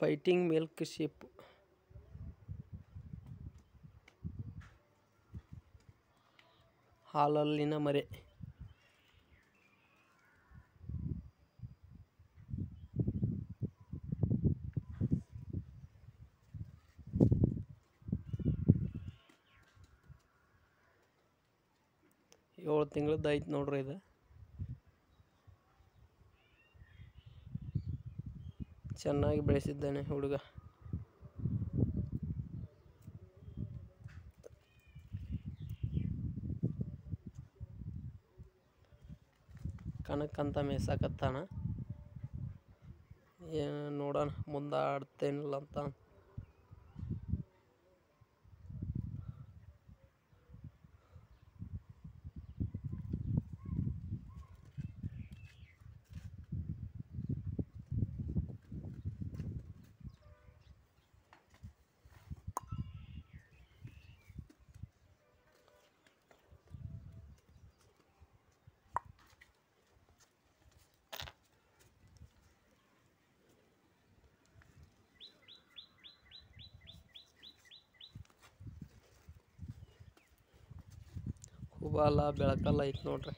fighting milk sheep ಹಾಲಲ್ಲಿನ ಮರೆ ಏಳು ತಿಂಗಳದ್ದು ಐತೆ ನೋಡ್ರಿ ಇದು ಚೆನ್ನಾಗಿ ಬೆಳೆಸಿದ್ದಾನೆ ಹುಡುಗ ಕಣಕ್ಕಂತ ಮೇಯ್ಸಾಕತ್ತಾನ ಏನು ನೋಡೋಣ ಮುಂದೆ ಆಡ್ತೇನಿಲ್ಲ ಅಂತ ಹೂವಾಲ ಬೆಳಕಲ್ಲ ಐತೆ ನೋಡ್ರಿ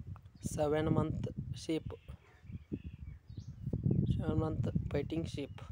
seven month sheep seven month fighting sheep